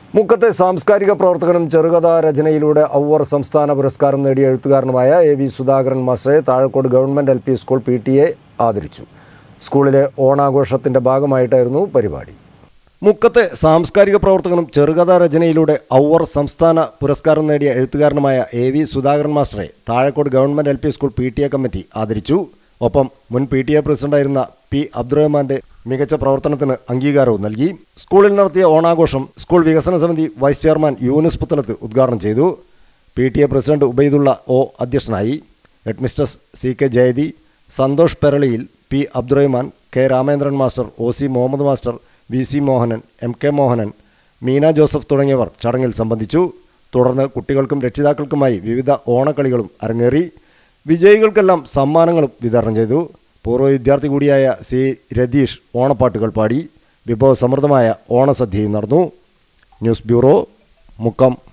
മുക്കത്തെ സാംസ്കാരിക പ്രവർത്തകനും ചെറുകഥാ രചനയിലൂടെ ഔവർ സംസ്ഥാന പുരസ്കാരം നേടിയ എഴുത്തുകാരനുമായ എ വി സുധാകരൻ മാസ്റ്ററെ Thazhakode government L P school P T A ആദരിച്ചു സ്കൂളിലെ ഓണാഘോഷത്തിൻ്റെ ഭാഗമായിട്ടായിരുന്നു പരിപാടി മുക്കത്തെ സാംസ്കാരിക പ്രവർത്തകനും ചെറുകഥാ രചനയിലൂടെ ഔവർ സംസ്ഥാന പുരസ്കാരം നേടിയ എഴുത്തുകാരനുമായ എ വി സുധാകരൻ മാസ്റ്ററെ Thazhakode government L P school P T A committee ആദരിച്ചു ഒപ്പം മുൻ പി ടി എ പ്രസിഡന്റായിരുന്ന പി അബ്ദുറഹ്മാന്റെ മികച്ച പ്രവർത്തനത്തിന് അംഗീകാരവും നൽകി സ്കൂളിൽ നടത്തിയ ഓണാഘോഷം സ്കൂൾ വികസന സമിതി വൈസ് ചെയർമാൻ യൂനുസ് പുത്തനത്ത് ഉദ്ഘാടനം ചെയ്തു P T A president Ubaidulla O അധ്യക്ഷനായി headmistress C K Jayathi Santhosh പെരളിയിൽ P Abdurahman K Ramendran master O C Muhammad master V C Mohanan M K Mohanan Meena Joseph തുടങ്ങിയവർ ചടങ്ങിൽ സംബന്ധിച്ചു തുടർന്ന് കുട്ടികൾക്കും രക്ഷിതാക്കൾക്കുമായി വിവിധ ഓണക്കളികളും അരങ്ങേറി വിജയികൾക്കെല്ലാം സമ്മാനങ്ങളും വിതരണം ചെയ്തു പൂർവ്വ വിദ്യാർത്ഥി കൂടിയായ സി രതീഷ് ഓണപ്പാട്ടുകൾ പാടി വിഭവസമൃദ്ധമായ ഓണസദ്യയും നടന്നു ന്യൂസ് ബ്യൂറോ മുക്കം